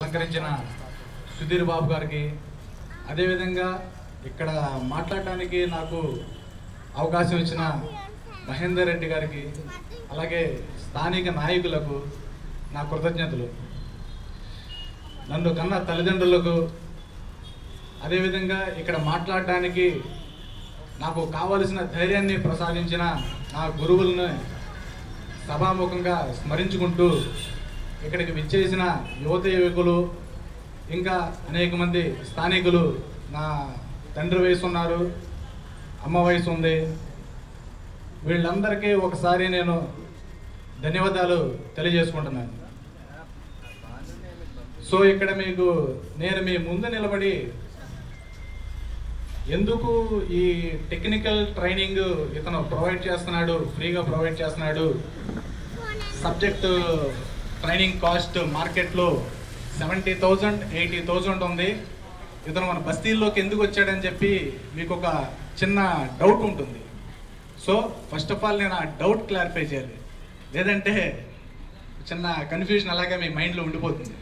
అలంకరించిన సుధీర్ బాబు గారికి అదేవిధంగా ఇక్కడ మాట్లాడటానికి నాకు అవకాశం ఇచ్చిన మహేందర్ రెడ్డి గారికి అలాగే స్థానిక నాయకులకు నా కృతజ్ఞతలు నన్ను కన్న తల్లిదండ్రులకు అదేవిధంగా ఇక్కడ మాట్లాడడానికి నాకు కావలసిన ధైర్యాన్ని ప్రసాదించిన నా గురువులను సభాముఖంగా స్మరించుకుంటూ ఇక్కడికి విచ్చేసిన యువత యువకులు ఇంకా అనేక మంది స్థానికులు నా తండ్రి వయసు ఉన్నారు అమ్మ వయసు ఉంది వీళ్ళందరికీ ఒకసారి నేను ధన్యవాదాలు తెలియజేసుకుంటున్నాను సో ఇక్కడ మీకు నేను మీ ముందు నిలబడి ఎందుకు ఈ టెక్నికల్ ట్రైనింగ్ ఇతను ప్రొవైడ్ చేస్తున్నాడు ఫ్రీగా ప్రొవైడ్ చేస్తున్నాడు సబ్జెక్ట్ ట్రైనింగ్ కాస్ట్ మార్కెట్లో సెవెంటీ థౌజండ్ ఎయిటీ థౌజండ్ ఉంది ఇతను మన బస్తీల్లోకి ఎందుకు వచ్చాడని చెప్పి మీకు ఒక చిన్న డౌట్ ఉంటుంది సో ఫస్ట్ ఆఫ్ ఆల్ నేను ఆ డౌట్ క్లారిఫై చేయాలి లేదంటే చిన్న కన్ఫ్యూజన్ అలాగే మీ మైండ్లో ఉండిపోతుంది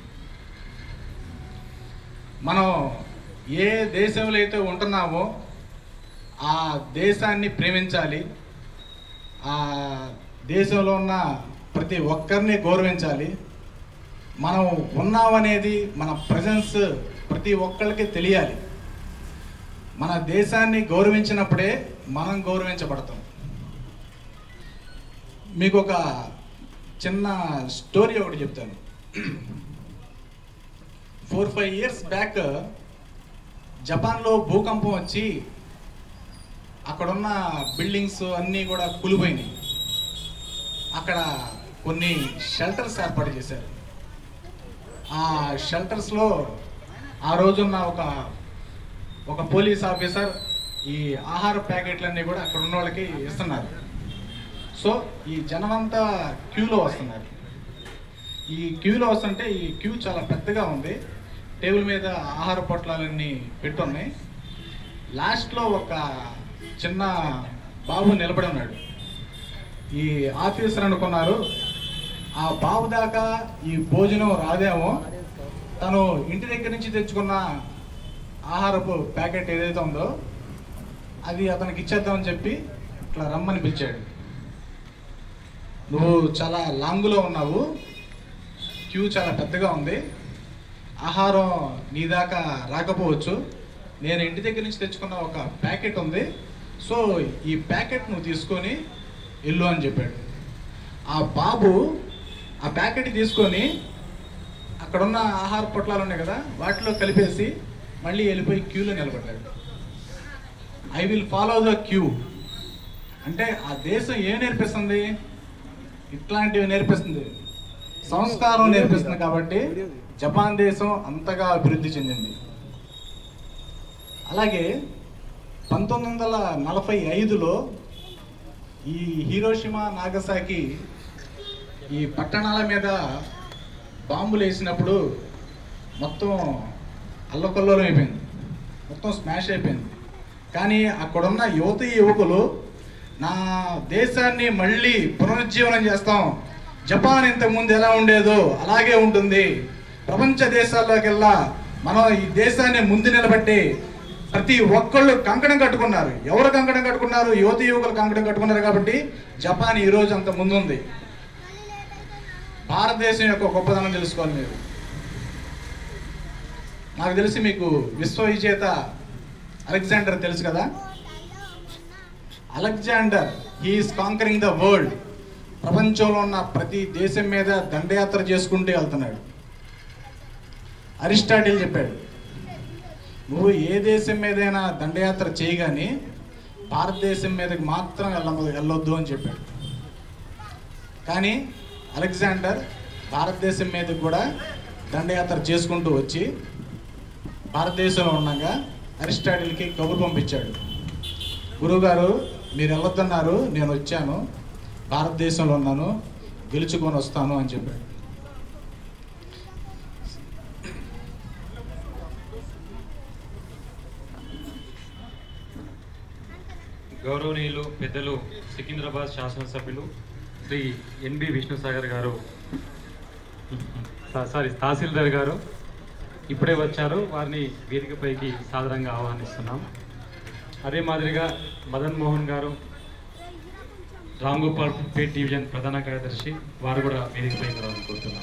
మనం ఏ దేశంలో అయితే ఉంటున్నామో ఆ దేశాన్ని ప్రేమించాలి ఆ దేశంలో ఉన్న ప్రతి ఒక్కరిని గౌరవించాలి మనం ఉన్నామనేది మన ప్రజెన్స్ ప్రతి ఒక్కరికి తెలియాలి మన దేశాన్ని గౌరవించినప్పుడే మనం గౌరవించబడతాం మీకు ఒక చిన్న స్టోరీ ఒకటి చెప్తాను ఫోర్ ఫైవ్ ఇయర్స్ బ్యాక్ జపాన్లో భూకంపం వచ్చి అక్కడున్న బిల్డింగ్స్ అన్నీ కూడా కూలిపోయినాయి అక్కడ కొన్ని షెల్టర్స్ ఏర్పాటు చేశారు ఆ షెల్టర్స్లో ఆ రోజున్న ఒక ఒక పోలీస్ ఆఫీసర్ ఈ ఆహార ప్యాకెట్లన్నీ కూడా అక్కడ ఉన్న వాళ్ళకి ఇస్తున్నారు సో ఈ జనమంతా క్యూలో వస్తున్నారు ఈ క్యూలో వస్తుంటే ఈ క్యూ చాలా పెద్దగా ఉంది టేబుల్ మీద ఆహార పొట్లాలన్నీ పెట్టున్నాయి లాస్ట్లో ఒక చిన్న బాబు నిలబడి ఉన్నాడు ఈ ఆఫీసర్ అనుకున్నారు ఆ బాబు దాకా ఈ భోజనం రాదేమో తను ఇంటి దగ్గర నుంచి తెచ్చుకున్న ఆహారపు ప్యాకెట్ ఏదైతే ఉందో అది అతనికి ఇచ్చేద్దామని చెప్పి ఇట్లా రమ్మని పిలిచాడు నువ్వు చాలా లాంగ్లో ఉన్నావు క్యూ చాలా పెద్దగా ఉంది ఆహారం నీ దాకా రాకపోవచ్చు నేను ఇంటి దగ్గర నుంచి తెచ్చుకున్న ఒక ప్యాకెట్ ఉంది సో ఈ ప్యాకెట్ నువ్వు తీసుకొని వెళ్ళు అని చెప్పాడు ఆ బాబు ఆ ప్యాకెట్ తీసుకొని అక్కడున్న ఆహార పొట్లాలు ఉన్నాయి కదా వాటిలో కలిపేసి మళ్ళీ వెళ్ళిపోయి క్యూలో నిలబడ్డాడు I will follow the queue అంటే ఆ దేశం ఏం నేర్పిస్తుంది ఇట్లాంటివి నేర్పిస్తుంది సంస్కారం నేర్పిస్తుంది కాబట్టి జపాన్ దేశం అంతగా అభివృద్ధి చెందింది అలాగే పంతొమ్మిది వందల నలభై ఐదులో ఈ హీరోషిమా నాగసాకి ఈ పట్టణాల మీద బాంబులు వేసినప్పుడు మొత్తం అల్లకొల్లోలం అయిపోయింది మొత్తం స్మాష్ అయిపోయింది కానీ అక్కడున్న యువతి యువకులు నా దేశాన్ని మళ్ళీ పునరుజ్జీవనం చేస్తాం జపాన్ ఇంతకు ముందు ఎలా ఉండేదో అలాగే ఉంటుంది ప్రపంచ దేశాల్లోకెల్లా మనం ఈ దేశాన్ని ముందు నిలబెట్టి ప్రతి ఒక్కళ్ళు కంకణం కట్టుకున్నారు ఎవరు కంకణం కట్టుకున్నారు యువతి యువకులు కంకణం కట్టుకున్నారు కాబట్టి జపాన్ ఈ రోజు అంత ముందుంది భారతదేశం యొక్క గొప్పదనం తెలుసుకోవాలి మీరు నాకు తెలిసి మీకు విశ్వ విజేత అలెగ్జాండర్ తెలుసు కదా Alexander he is conquering the world ప్రపంచంలో ఉన్న ప్రతి దేశం మీద దండయాత్ర చేసుకుంటూ వెళ్తున్నాడు అరిస్టాటిల్ చెప్పాడు నువ్వు ఏ దేశం మీదైనా దండయాత్ర చేయగాని భారతదేశం మీదకి మాత్రం వెళ్ళ వెళ్ళొద్దు అని చెప్పాడు కానీ అలెగ్జాండర్ భారతదేశం మీదకి కూడా దండయాత్ర చేసుకుంటూ వచ్చి భారతదేశంలో ఉండగా అరిస్టాటిల్కి కబురు పంపించాడు గురువుగారు మీరు వెళ్ళొద్దన్నారు నేను వచ్చాను భారతదేశంలో ఉన్నాను గెలుచుకొని వస్తాను అని చెప్పాడు గౌరవనీయులు పెద్దలు సికింద్రాబాద్ శాసనసభ్యులు శ్రీ ఎన్బి విష్ణుసాగర్ గారు సా- సారీ తహసీల్దార్ గారు ఇప్పుడే వచ్చారు వారిని వేదికపైకి సాదరంగా ఆహ్వానిస్తున్నాం అదే మాదిరిగా మదన్ మోహన్ గారు రామ్ గోపాల్ పేట్ డివిజన్ ప్రధాన కార్యదర్శి వారు కూడా వేదికపైకి రావాలని కోరుతున్నాం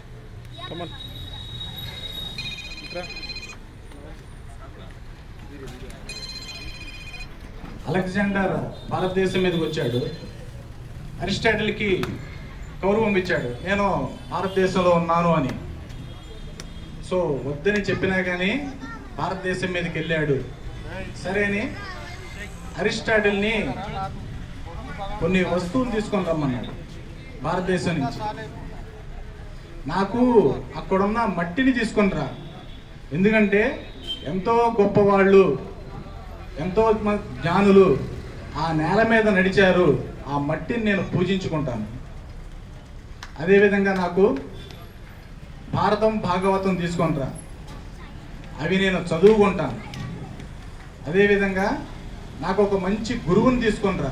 అలెగ్జాండర్ భారతదేశం మీదకి వచ్చాడు అరిస్టాటిల్కి గౌరవం ఇచ్చాడు నేను భారతదేశంలో ఉన్నాను అని సో వద్దని చెప్పినా కానీ భారతదేశం మీదకి వెళ్ళాడు సరేని అరిస్టాటిల్ని కొన్ని వస్తువులు తీసుకొని రమ్మన్నాడు భారతదేశం నుంచి నాకు అక్కడున్న మట్టిని తీసుకొని రా ఎందుకంటే ఎంతో గొప్పవాళ్ళు ఎంతో మ- జ్ఞానులు ఆ నేల మీద నడిచారు ఆ మట్టిని నేను పూజించుకుంటాను అదేవిధంగా నాకు భారతం భాగవతం తీసుకొనిరా అవి నేను చదువుకుంటాను అదేవిధంగా నాకు ఒక మంచి గురువుని తీసుకొనిరా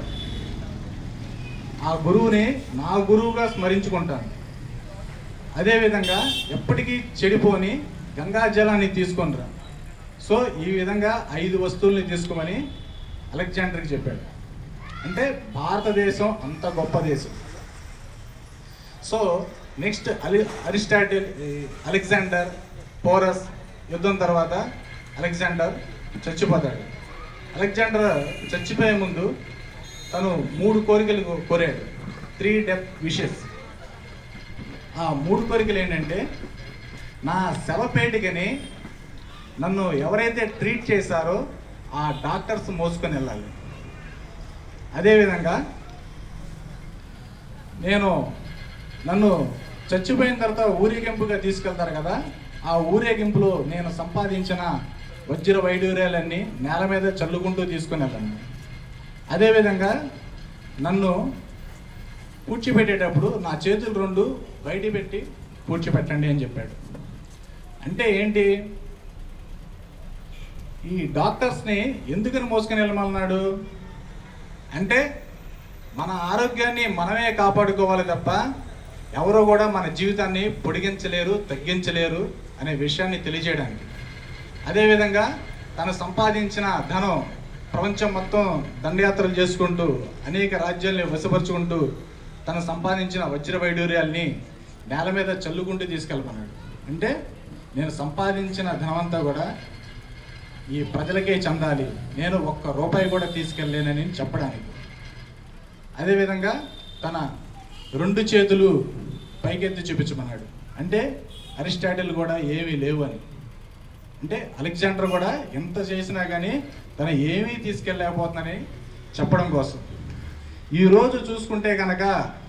ఆ గురువుని నా గురువుగా స్మరించుకుంటాను అదేవిధంగా ఎప్పటికీ చెడిపోని గంగా జలాన్ని తీసుకొనిరా సో ఈ విధంగా ఐదు వస్తువుల్ని తీసుకోమని అలెగ్జాండర్కి చెప్పాడు అంటే భారతదేశం అంత గొప్ప దేశం సో నెక్స్ట్ అలి అరిస్టాటిల్ ఈ అలెగ్జాండర్ పోరస్ యుద్ధం తర్వాత అలెగ్జాండర్ చచ్చిపోతాడు అలెగ్జాండర్ చచ్చిపోయే ముందు తను మూడు కోరికలు కో- కోరాడు త్రీ డెత్ విషెస్ ఆ మూడు కోరికలు ఏంటంటే నా శవపేటికని నన్ను ఎవరైతే ట్రీట్ చేశారో ఆ డాక్టర్స్ మోసుకొని వెళ్ళాలి అదేవిధంగా నేను నన్ను చచ్చిపోయిన తర్వాత ఊరేగింపుగా తీసుకెళ్తారు కదా ఆ ఊరేగింపులో నేను సంపాదించిన వజ్ర వైడూర్యాలన్నీ నేల మీద చల్లుకుంటూ తీసుకుని వెళ్ళండి అదేవిధంగా నన్ను పూడ్చిపెట్టేటప్పుడు నా చేతులు రెండు బయట పెట్టి పూడ్చిపెట్టండి అని చెప్పాడు అంటే ఏంటి ఈ డాక్టర్స్ని ఎందుకని మోసుకొని వెళ్ళమన్నాడు అంటే మన ఆరోగ్యాన్ని మనమే కాపాడుకోవాలి తప్ప ఎవరో కూడా మన జీవితాన్ని పొడిగించలేరు తగ్గించలేరు అనే విషయాన్ని తెలియజేయడానికి అదేవిధంగా తను సంపాదించిన ధనం ప్రపంచం మొత్తం దండయాత్రలు చేసుకుంటూ అనేక రాజ్యాల్ని వశపరుచుకుంటూ తను సంపాదించిన వజ్ర వైడూర్యాల్ని నేల మీద చల్లుకుంటూ తీసుకెళ్ళమన్నాడు అంటే నేను సంపాదించిన ధనమంతా కూడా ఈ ప్రజలకే చెందాలి నేను ఒక్క రూపాయి కూడా తీసుకెళ్ళలేనని చెప్పడానికి అదేవిధంగా తన రెండు చేతులు పైకెత్తి చూపించమన్నాడు అంటే అరిస్టాటిల్ కూడా ఏమీ లేవు అని అంటే అలెగ్జాండర్ కూడా ఎంత చేసినా కానీ తను ఏమీ తీసుకెళ్ళలేకపోతుందని చెప్పడం కోసం ఈరోజు చూసుకుంటే కనుక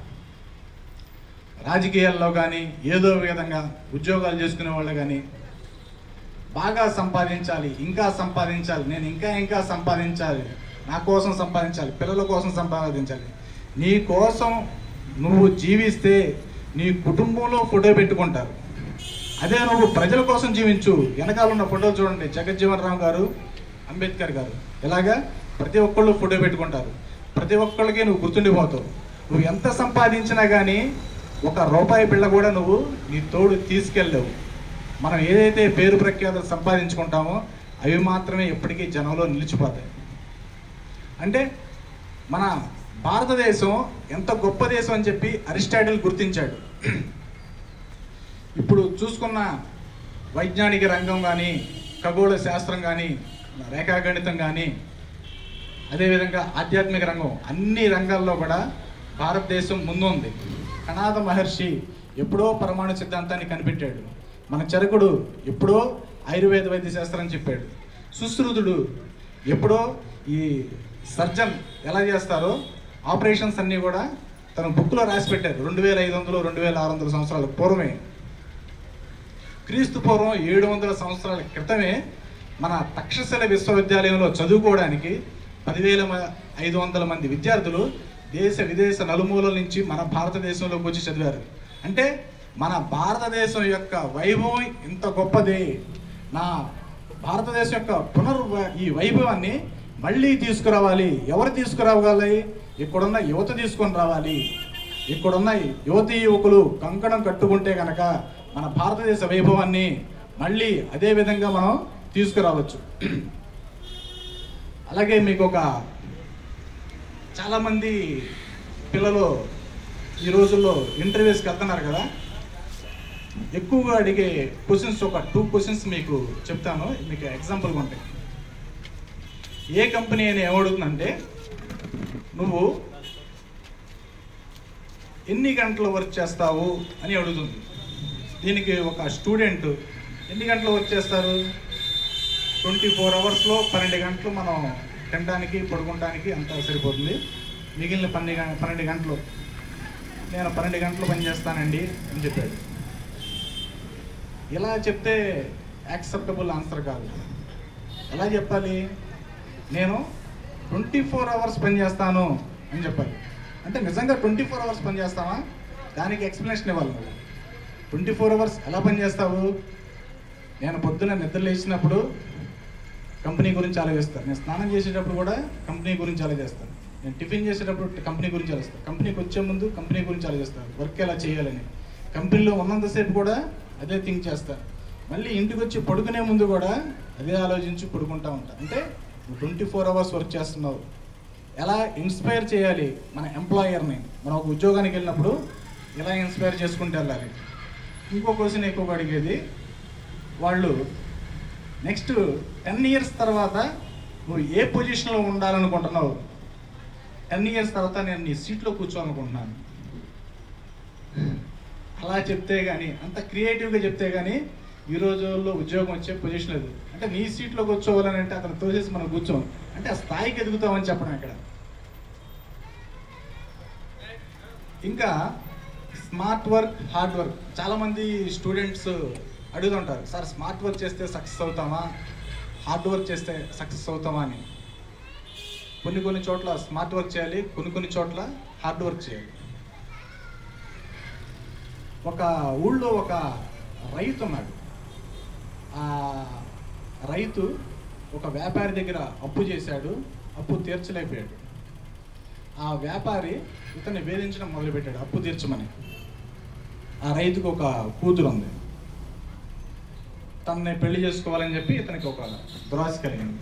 రాజకీయాల్లో కానీ ఏదో విధంగా ఉద్యోగాలు చేసుకునే వాళ్ళు కానీ బాగా సంపాదించాలి ఇంకా సంపాదించాలి నేను ఇంకా ఇంకా సంపాదించాలి నా కోసం సంపాదించాలి పిల్లల కోసం సంపాదించాలి నీ కోసం నువ్వు జీవిస్తే నీ కుటుంబంలో ఫోటో పెట్టుకుంటారు అదే నువ్వు ప్రజల కోసం జీవించు వెనకాల ఉన్న ఫోటో చూడండి జగజ్జీవన్ రామ్ గారు అంబేద్కర్ గారు ఇలాగా ప్రతి ఒక్కళ్ళు ఫోటో పెట్టుకుంటారు ప్రతి ఒక్కళ్ళకి నువ్వు గుర్తుండిపోతావు నువ్వు ఎంత సంపాదించినా కానీ ఒక రూపాయి బిళ్ళ కూడా నువ్వు నీ తోడు తీసుకెళ్ళలేవు మనం ఏదైతే పేరు ప్రఖ్యాతలు సంపాదించుకుంటామో అవి మాత్రమే ఎప్పటికీ జనంలో నిలిచిపోతాయి అంటే మన భారతదేశం ఎంత గొప్ప దేశం అని చెప్పి అరిస్టాటిల్ గుర్తించాడు ఇప్పుడు చూసుకున్న వైజ్ఞానిక రంగం కానీ ఖగోళ శాస్త్రం కానీ రేఖాగణితం కానీ అదేవిధంగా ఆధ్యాత్మిక రంగం అన్ని రంగాల్లో కూడా భారతదేశం ముందుంది కణాద మహర్షి ఎప్పుడో పరమాణు సిద్ధాంతాన్ని కనిపెట్టాడు మన చరకుడు ఎప్పుడో ఆయుర్వేద వైద్య శాస్త్రం చెప్పాడు సుశ్రుతుడు ఎప్పుడో ఈ సర్జన్ ఎలా చేస్తారో ఆపరేషన్స్ అన్నీ కూడా తన బుక్లో రాసి పెట్టారు రెండు వేల ఐదు వందలు రెండు వేల ఆరు వందల సంవత్సరాల పూర్వమే క్రీస్తు పూర్వం ఏడు వందల సంవత్సరాల క్రితమే మన తక్షశిల విశ్వవిద్యాలయంలో చదువుకోవడానికి పదివేల మ- ఐదు వందల మంది విద్యార్థులు దేశ విదేశ నలుమూలల నుంచి మన భారతదేశంలోకి వచ్చి చదివారు అంటే మన భారతదేశం యొక్క వైభవం ఇంత గొప్పది నా భారతదేశం యొక్క పునర్ ఈ వైభవాన్ని మళ్ళీ తీసుకురావాలి ఎవరు తీసుకురావాలి ఇక్కడున్న యువత తీసుకొని రావాలి ఇక్కడున్న యువతీ యువకులు కంకణం కట్టుకుంటే కనుక మన భారతదేశ వైభవాన్ని మళ్ళీ అదే విధంగా మనం తీసుకురావచ్చు అలాగే మీకు ఒక చాలామంది పిల్లలు ఈ రోజుల్లో ఇంటర్వ్యూస్కి వెళ్తున్నారు కదా ఎక్కువగా అడిగే క్వశ్చన్స్ ఒక టూ క్వశ్చన్స్ మీకు చెప్తాను మీకు ఎగ్జాంపుల్గా ఉంటాయి ఏ కంపెనీ అని ఏమడుగుతుందంటే నువ్వు ఎన్ని గంటలు వర్క్ చేస్తావు అని అడుగుతుంది దీనికి ఒక స్టూడెంట్ ఎన్ని గంటలు వర్క్ చేస్తారు ట్వంటీ ఫోర్ అవర్స్లో పన్నెండు గంటలు మనం తినడానికి పడుకోవడానికి అంత సరిపోతుంది మిగిలిన పన్నెండు గం- పన్నెండు గంటలు నేను పన్నెండు గంటలు పని చేస్తానండి అని చెప్పాడు ఇలా చెప్తే యాక్సెప్టబుల్ ఆన్సర్ కాదు ఎలా చెప్పాలి నేను ట్వంటీ ఫోర్ అవర్స్ పని చేస్తాను అని చెప్పాలి అంటే నిజంగా ట్వంటీ ఫోర్ అవర్స్ పని చేస్తావా దానికి ఎక్స్ప్లెనేషన్ ఇవ్వాలి నువ్వు ట్వంటీ ఫోర్ అవర్స్ ఎలా పని చేస్తావు నేను పొద్దున్న నిద్ర లేచినప్పుడు కంపెనీ గురించి ఆలోచిస్తాను నేను స్నానం చేసేటప్పుడు కూడా కంపెనీ గురించి ఆలోచిస్తాను నేను టిఫిన్ చేసేటప్పుడు కంపెనీ గురించి ఆలోచిస్తాను కంపెనీకి వచ్చే ముందు కంపెనీ గురించి ఆలోచిస్తాను వర్క్ ఎలా చేయాలని కంపెనీలో ఉన్నంతసేపు కూడా అదే థింక్ చేస్తాను మళ్ళీ ఇంటికి వచ్చి పడుకునే ముందు కూడా అదే ఆలోచించి పడుకుంటా ఉంటా అంటే నువ్వు ట్వంటీ ఫోర్ అవర్స్ వర్క్ చేస్తున్నావు ఎలా ఇన్స్పైర్ చేయాలి మన ఎంప్లాయర్ని మనం ఒక ఉద్యోగానికి వెళ్ళినప్పుడు ఎలా ఇన్స్పైర్ చేసుకుంటూ వెళ్ళాలి ఇంకో క్వశ్చన్ ఎక్కువగా అడిగేది వాళ్ళు నెక్స్ట్ టెన్ ఇయర్స్ తర్వాత నువ్వు ఏ పొజిషన్లో ఉండాలనుకుంటున్నావు టెన్ ఇయర్స్ తర్వాత నేను నీ సీట్లో కూర్చోవాలనుకుంటున్నాను అలా చెప్తే కానీ అంత క్రియేటివ్గా చెప్తే కానీ ఈ రోజుల్లో ఉద్యోగం వచ్చే పొజిషన్ లేదు అంటే నీ సీట్లో కూర్చోవాలని అంటే అతను తోసేసి మనం కూర్చోం అంటే ఆ స్థాయికి ఎదుగుతామని చెప్పడం ఇక్కడ ఇంకా స్మార్ట్ వర్క్ హార్డ్ వర్క్ చాలామంది స్టూడెంట్స్ అడుగుతుంటారు సార్ స్మార్ట్ వర్క్ చేస్తే సక్సెస్ అవుతామా హార్డ్ వర్క్ చేస్తే సక్సెస్ అవుతామా అని కొన్ని కొన్ని చోట్ల స్మార్ట్ వర్క్ చేయాలి కొన్ని కొన్ని చోట్ల హార్డ్ వర్క్ చేయాలి ఒక ఊళ్ళో ఒక రైతు ఉన్నాడు ఆ రైతు ఒక వ్యాపారి దగ్గర అప్పు చేశాడు అప్పు తీర్చలేకపోయాడు ఆ వ్యాపారి ఇతన్ని వేధించడం మొదలుపెట్టాడు అప్పు తీర్చమని ఆ రైతుకు ఒక కూతురు ఉంది తనని పెళ్లి చేసుకోవాలని చెప్పి ఇతనికి ఒక దురాశ కలిగింది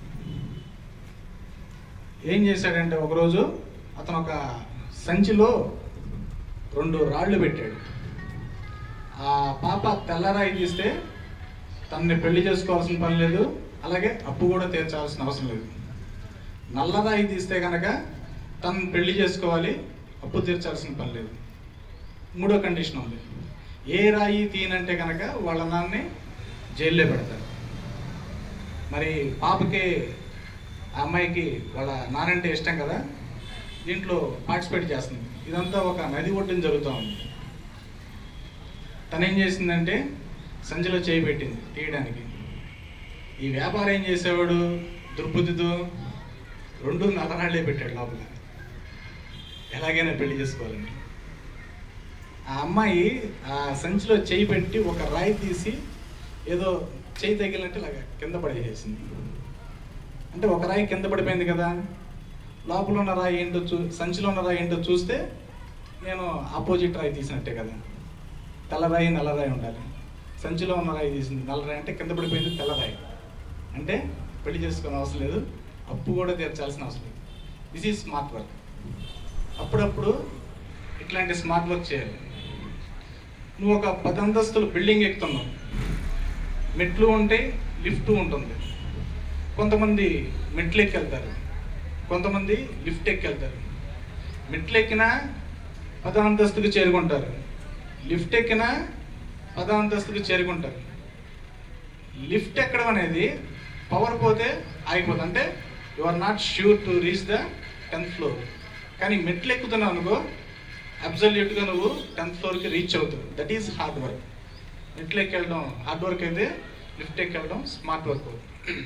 ఏం చేశాడంటే ఒకరోజు అతను ఒక సంచిలో రెండు రాళ్ళు పెట్టాడు ఆ పాప తెల్లరాయి తీస్తే తనని పెళ్లి చేసుకోవాల్సిన పని లేదు అలాగే అప్పు కూడా తీర్చాల్సిన అవసరం లేదు నల్లరాయి తీస్తే కనుక తను పెళ్లి చేసుకోవాలి అప్పు తీర్చాల్సిన పని లేదు మూడో కండిషన్ ఉంది ఏ రాయి తీయనంటే కనుక వాళ్ళ నాన్నే జైల్లో పెడతారు మరి పాపకి ఆ అమ్మాయికి వాళ్ళ నానంటే ఇష్టం కదా దీంట్లో పార్టిసిపేట్ చేస్తుంది ఇదంతా ఒక నది ఒడ్డున జరుగుతూ ఉంది తను ఏం చేసిందంటే సంచిలో చేయి పెట్టింది తీయడానికి ఈ వ్యాపారం ఏం చేసేవాడు దుర్బుద్ధితో రెండు నల్లరాళ్లే పెట్టాడు లోపల ఎలాగైనా పెళ్లి చేసుకోవాలని ఆ అమ్మాయి ఆ సంచిలో చేయి పెట్టి ఒక రాయి తీసి ఏదో చేయి తగిలినట్టు ఇలాగ కింద పడేసేసింది అంటే ఒక రాయి కింద పడిపోయింది కదా లోపల ఉన్న రాయి ఏంటో చూ సంచిలో ఉన్న రాయి ఏంటో చూస్తే నేను ఆపోజిట్ రాయి తీసినట్టే కదా తెల్లరాయి నల్లరాయి ఉండాలి సంచిలో ఉన్న రాయి తీసింది నల్లరాయి అంటే కింద పడిపోయింది తెల్లరాయి అంటే పెళ్లి చేసుకోని అవసరం లేదు అప్పు కూడా తీర్చాల్సిన అవసరం లేదు దిస్ ఈజ్ స్మార్ట్ వర్క్ అప్పుడప్పుడు ఇట్లాంటి స్మార్ట్ వర్క్ చేయాలి నువ్వు ఒక పది అంతస్తులు బిల్డింగ్ ఎక్కుతున్నావు మెట్లు ఉంటాయి లిఫ్ట్ ఉంటుంది కొంతమంది మెట్లు ఎక్కి వెళ్తారు కొంతమంది లిఫ్ట్ ఎక్కి వెళ్తారు మెట్లు ఎక్కినా పదో అంతస్తుకు చేరుకుంటారు లిఫ్ట్ ఎక్కినా పదో అంతస్తుకు చేరుకుంటారు లిఫ్ట్ ఎక్కడం అనేది పవర్ పోతే ఆగిపోతుంది అంటే you are not sure to reach the tenth floor కానీ మెట్లు ఎక్కుతున్నావు అనుకో అబ్జల్యూట్గా నువ్వు టెన్త్ ఫ్లోర్కి రీచ్ అవుతావు దట్ ఈస్ హార్డ్ వర్క్ మెట్లు ఎక్కి వెళ్ళడం హార్డ్ వర్క్ అయితే లిఫ్ట్ ఎక్కి వెళ్ళడం స్మార్ట్ వర్క్ అవుతుంది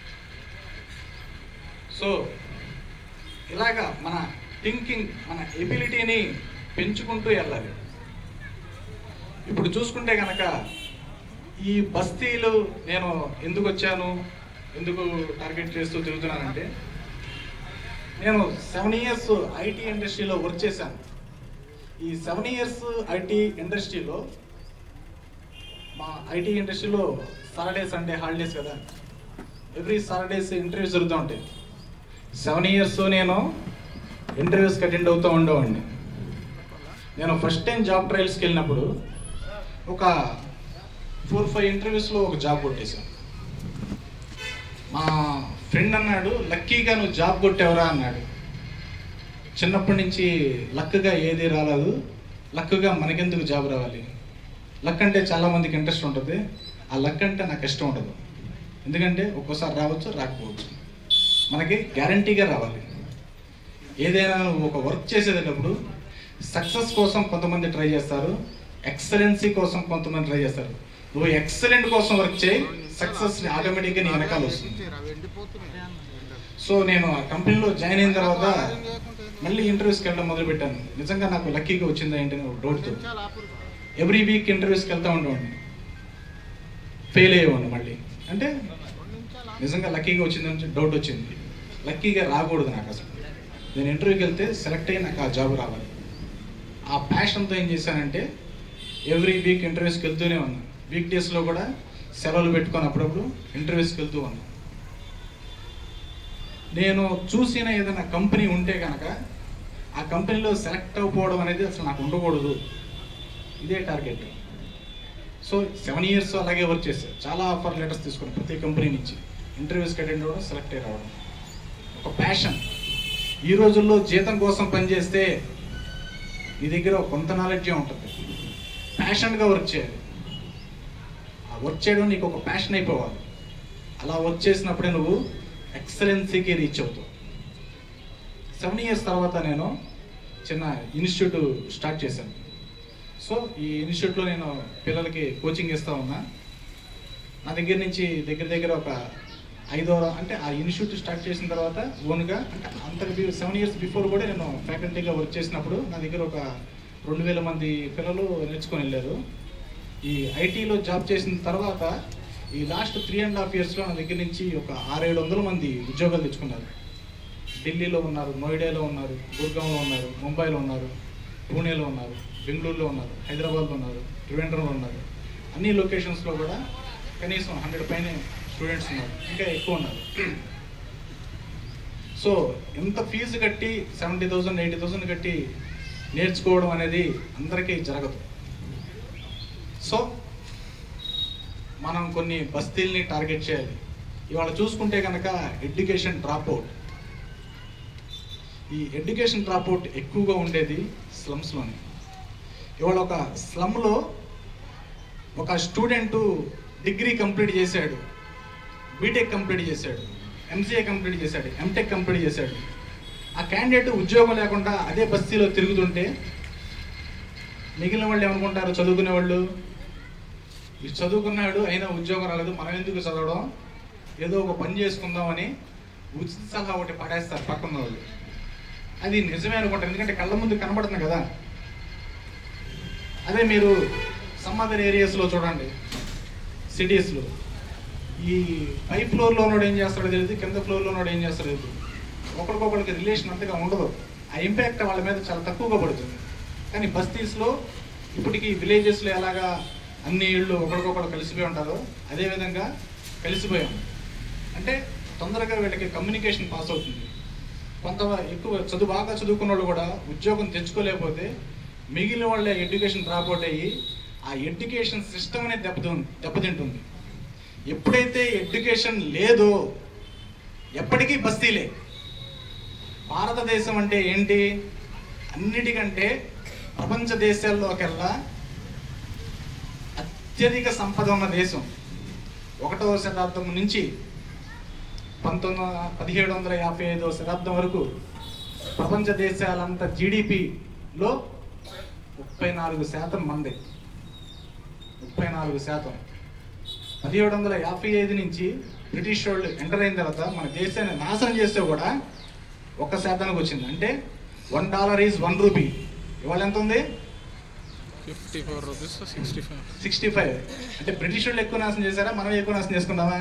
సో ఇలాగా మన థింకింగ్ మన ఎబిలిటీని పెంచుకుంటూ వెళ్ళాలి ఇప్పుడు చూసుకుంటే కనుక ఈ బస్తీలు నేను ఎందుకు వచ్చాను ఎందుకు టార్గెట్ చేస్తూ తిరుగుతున్నానంటే నేను సెవెన్ ఇయర్స్ ఐటీ ఇండస్ట్రీలో వర్క్ చేశాను ఈ సెవెన్ ఇయర్స్ ఐటీ ఇండస్ట్రీలో మా ఐటీ ఇండస్ట్రీలో సాటర్డే సండే హాలిడేస్ కదా ఎవ్రీ సాటర్డేస్ ఇంటర్వ్యూస్ జరుగుతూ ఉంటాయి సెవెన్ ఇయర్స్ నేను ఇంటర్వ్యూస్కి అటెండ్ అవుతూ ఉండేవాడిని నేను ఫస్ట్ టైం జాబ్ ట్రయల్స్కి వెళ్ళినప్పుడు ఒక ఫోర్ ఫైవ్ ఇంటర్వ్యూస్లో ఒక జాబ్ కొట్టేశాను మా ఫ్రెండ్ అన్నాడు లక్కీగా నువ్వు జాబ్ కొట్టావురా అన్నాడు చిన్నప్పటి నుంచి లక్గా ఏది రాలేదు లక్గా మనకెందుకు జాబ్ రావాలి లక్ అంటే చాలా మందికి ఇంట్రెస్ట్ ఉంటుంది ఆ లక్ అంటే నాకు ఇష్టం ఉండదు ఎందుకంటే ఒక్కోసారి రావచ్చు రాకపోవచ్చు మనకి గ్యారంటీగా రావాలి ఏదైనా నువ్వు ఒక వర్క్ చేసేటప్పుడు సక్సెస్ కోసం కొంతమంది ట్రై చేస్తారు ఎక్సలెన్సీ కోసం కొంతమంది ట్రై చేస్తారు నువ్వు ఎక్సలెంట్ కోసం వర్క్ చేయి సక్సెస్ ఆటోమేటిక్గా నీ వెనకాల వస్తుంది సో నేను ఆ కంపెనీలో జాయిన్ అయిన తర్వాత మళ్ళీ ఇంటర్వ్యూస్కి వెళ్ళడం మొదలు పెట్టాను నిజంగా నాకు లక్కీగా వచ్చిందా ఏంటని ఒక డౌట్తో ఎవ్రీ వీక్ ఇంటర్వ్యూస్కి వెళ్తూ ఉండేవాడిని ఫెయిల్ అయ్యేవాడిని మళ్ళీ అంటే నిజంగా లక్కీగా వచ్చిందని డౌట్ వచ్చింది లక్కీగా రాకూడదు నాకు అసలు నేను ఇంటర్వ్యూకి వెళ్తే సెలెక్ట్ అయ్యి నాకు ఆ జాబ్ రావాలి ఆ ప్యాషన్తో ఏం చేశానంటే ఎవ్రీ వీక్ ఇంటర్వ్యూస్కి వెళ్తూనే ఉన్నాను వీక్ డేస్లో కూడా సెలవులు పెట్టుకొని అప్పుడప్పుడు ఇంటర్వ్యూస్కి వెళ్తూ ఉన్నాను నేను చూసిన ఏదైనా కంపెనీ ఉంటే కనుక ఆ కంపెనీలో సెలెక్ట్ అవ్వకపోవడం అనేది అసలు నాకు ఉండకూడదు ఇదే టార్గెట్ సో సెవెన్ ఇయర్స్ అలాగే వర్క్ చేశాను చాలా ఆఫర్ లెటర్స్ తీసుకున్నాను ప్రతి కంపెనీ నుంచి ఇంటర్వ్యూస్కి అటెండ్ అవ్వడం సెలెక్ట్ అయ్యి రావడం ఒక ప్యాషన్ ఈ రోజుల్లో జీతం కోసం పనిచేస్తే నీ దగ్గర కొంత నాలెడ్జే ఉంటుంది ప్యాషన్గా వర్క్ చేయాలి ఆ వర్క్ చేయడం నీకు ఒక ప్యాషన్ అయిపోవాలి అలా వర్క్ చేసినప్పుడే నువ్వు ఎక్సలెన్సీకి రీచ్ అవుతావు సెవెన్ ఇయర్స్ తర్వాత నేను చిన్న ఇన్స్టిట్యూట్ స్టార్ట్ చేశాను సో ఈ ఇన్స్టిట్యూట్లో నేను పిల్లలకి కోచింగ్ ఇస్తా ఉన్నా నా దగ్గర నుంచి దగ్గర దగ్గర ఒక ఐదో అంటే ఆ ఇన్స్టిట్యూట్ స్టార్ట్ చేసిన తర్వాత ఓన్గా అంటే అంతకు సెవెన్ ఇయర్స్ బిఫోర్ కూడా నేను ఫ్యాకల్టీగా వర్క్ చేసినప్పుడు నా దగ్గర ఒక రెండు వేల మంది పిల్లలు నేర్చుకొని వెళ్ళారు ఈ ఐటీలో జాబ్ చేసిన తర్వాత ఈ లాస్ట్ త్రీ అండ్ హాఫ్ ఇయర్స్లో నా దగ్గర నుంచి ఒక ఆరేడు వందల మంది ఉద్యోగాలు తెచ్చుకున్నారు ఢిల్లీలో ఉన్నారు నోయిడాలో ఉన్నారు గుర్గాంలో ఉన్నారు ముంబైలో ఉన్నారు పూణేలో ఉన్నారు బెంగళూరులో ఉన్నారు హైదరాబాద్లో ఉన్నారు త్రివేంద్రంలో ఉన్నారు అన్ని లొకేషన్స్లో కూడా కనీసం హండ్రెడ్ పైన స్టూడెంట్స్ ఉన్నారు ఇంకా ఎక్కువ ఉన్నారు సో ఎంత ఫీజు కట్టి సెవెంటీ థౌసండ్ ఎయిటీ థౌసండ్ కట్టి నేర్చుకోవడం అనేది అందరికీ జరగదు సో మనం కొన్ని బస్తీల్ని టార్గెట్ చేయాలి ఇవాళ చూసుకుంటే కనుక ఎడ్యుకేషన్ డ్రాప్ అవుట్ ఈ ఎడ్యుకేషన్ డ్రాప్ అవుట్ ఎక్కువగా ఉండేది స్లమ్స్లోనే ఇవాళ ఒక స్లమ్లో ఒక స్టూడెంట్ డిగ్రీ కంప్లీట్ చేశాడు బీటెక్ కంప్లీట్ చేశాడు ఎంసీఏ కంప్లీట్ చేశాడు ఎంటెక్ కంప్లీట్ చేశాడు ఆ క్యాండిడేట్ ఉద్యోగం లేకుండా అదే బస్తీలో తిరుగుతుంటే మిగిలిన వాళ్ళు ఏమనుకుంటారు చదువుకునే వాళ్ళు ఈ చదువుకున్నాడు అయినా ఉద్యోగం రాలేదు మనం ఎందుకు చదవడం ఏదో ఒక పని చేసుకుందామని ఉచిత సలహా ఒకటి పడేస్తారు పక్కన వాళ్ళు అది నిజమే అనుకుంటారు ఎందుకంటే కళ్ళ ముందు కనబడుతుంది కదా అదే మీరు సమ్ అదర్ ఏరియాస్లో చూడండి సిటీస్లో ఈ పై ఫ్లోర్లో ఉన్నోడు ఏం చేస్తాడో తెలియదు కింద ఫ్లోర్లో ఉన్నోడు ఏం చేస్తాడో తెలియదు ఒకరికొకరికి రిలేషన్ అంతగా ఉండదు ఆ ఇంపాక్ట్ వాళ్ళ మీద చాలా తక్కువగా పడుతుంది కానీ బస్తీస్లో ఇప్పటికీ విలేజెస్లో ఎలాగా అన్ని ఇళ్ళు ఒకరికొకరు కలిసిపోయి ఉంటారో అదేవిధంగా కలిసిపోయాం అంటే తొందరగా వీళ్ళకి కమ్యూనికేషన్ పాస్ అవుతుంది కొంత ఎక్కువ చదువు బాగా చదువుకున్న వాళ్ళు కూడా ఉద్యోగం తెచ్చుకోలేకపోతే మిగిలిన వాళ్ళ ఎడ్యుకేషన్ డ్రాప్ అవుట్ అయ్యి ఆ ఎడ్యుకేషన్ సిస్టమ్ అనేది దెబ్బతి దెబ్బతింటుంది ఎప్పుడైతే ఎడ్యుకేషన్ లేదో ఎప్పటికీ బస్తీలే భారతదేశం అంటే ఏంటి అన్నిటికంటే ప్రపంచ దేశాల్లోకెల్లా అత్యధిక సంపద ఉన్న దేశం ఒకటవ శతాబ్దం నుంచి పంతొమ్మిది వందల పదిహేడు వందల యాభై ఐదవ శతాబ్దం వరకు ప్రపంచ దేశాలంత జీడిపిలో ముప్పై నాలుగు శాతం మంది ముప్పై నాలుగు శాతం పదిహేడు వందల యాభై ఐదు నుంచి బ్రిటిష్ వాళ్ళు ఎంటర్ అయిన తర్వాత మన దేశాన్ని నాశనం చేస్తే కూడా ఒక్క శాతానికి వచ్చింది అంటే one dollar is one rupee ఇవాళ ఎంత ఉంది fifty four rupees sixty five sixty five అంటే బ్రిటిష్ వాళ్ళు ఎక్కువ నాశనం చేశారా మనం ఎక్కువ నాశనం చేసుకుందామా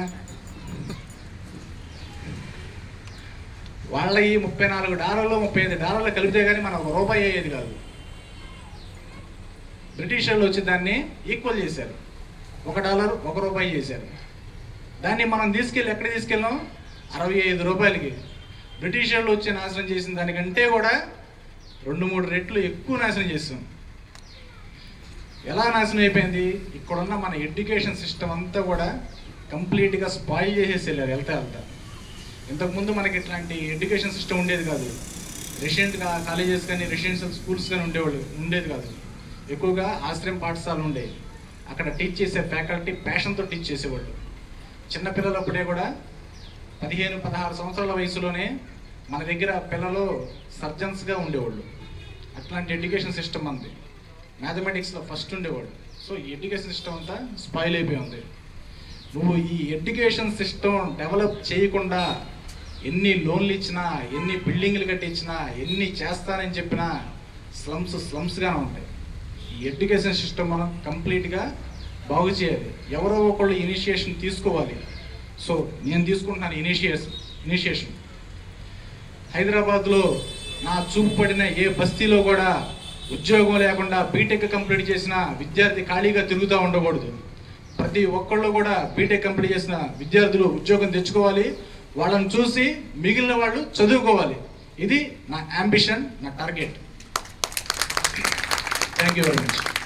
వాళ్ళ ఈ ముప్పై నాలుగు డాలర్లు ముప్పై ఐదు డాలర్లు కలిపితే కానీ మనం ఒక రూపాయి అయ్యేది కాదు బ్రిటిష్ వాళ్ళు వచ్చి దాన్ని ఈక్వల్ చేశారు ఒక డాలర్ ఒక రూపాయి చేశారు దాన్ని మనం తీసుకెళ్ళి ఎక్కడ తీసుకెళ్ళాం అరవై ఐదు రూపాయలకి బ్రిటిష్ వాళ్ళు వచ్చి నాశనం చేసిన దానికంటే కూడా రెండు మూడు రెట్లు ఎక్కువ నాశనం చేస్తాం ఎలా నాశనం అయిపోయింది ఇక్కడున్న మన ఎడ్యుకేషన్ సిస్టమ్ అంతా కూడా కంప్లీట్గా స్పాయిల్ చేసేసి వెళ్ళారు వెళ్తా వెళ్తా ఇంతకుముందు మనకి ఇట్లాంటి ఎడ్యుకేషన్ సిస్టమ్ ఉండేది కాదు రెసిడెంట్గా కాలేజెస్ కానీ రెసిడెన్షియల్ స్కూల్స్ కానీ ఉండేవాళ్ళు ఉండేది కాదు ఎక్కువగా ఆశ్రయం పాఠశాలలు ఉండేవి అక్కడ టీచ్ చేసే ఫ్యాకల్టీ ప్యాషన్తో టీచ్ చేసేవాళ్ళు చిన్నపిల్లలప్పుడే కూడా పదిహేను పదహారు సంవత్సరాల వయసులోనే మన దగ్గర పిల్లలు సర్జన్స్గా ఉండేవాళ్ళు అట్లాంటి ఎడ్యుకేషన్ సిస్టమ్ అంది మ్యాథమెటిక్స్లో ఫస్ట్ ఉండేవాడు సో ఈ ఎడ్యుకేషన్ సిస్టమ్ అంతా స్పాయిల్ అయిపోయి ఉంది నువ్వు ఈ ఎడ్యుకేషన్ సిస్టమ్ డెవలప్ చేయకుండా ఎన్ని లోన్లు ఇచ్చినా ఎన్ని బిల్డింగ్లు కట్టించినా ఎన్ని చేస్తానని చెప్పినా స్లమ్స్ స్లమ్స్గానే ఉంటాయి ఈ ఎడ్యుకేషన్ సిస్టమ్ మనం కంప్లీట్గా బాగు చేయాలి ఎవరో ఒకళ్ళు ఇనిషియేషన్ తీసుకోవాలి సో నేను తీసుకుంటున్నాను ఇనిషియేషన్ ఇనిషియేషన్ హైదరాబాద్లో నా చూపు పడిన ఏ బస్తీలో కూడా ఉద్యోగం లేకుండా బీటెక్ కంప్లీట్ చేసిన విద్యార్థి ఖాళీగా తిరుగుతూ ఉండకూడదు ప్రతి ఒక్కళ్ళు కూడా బీటెక్ కంప్లీట్ చేసిన విద్యార్థులు ఉద్యోగం తెచ్చుకోవాలి వాళ్ళని చూసి మిగిలిన వాళ్ళు చదువుకోవాలి ఇది నా అంబిషన్ నా target thank you very much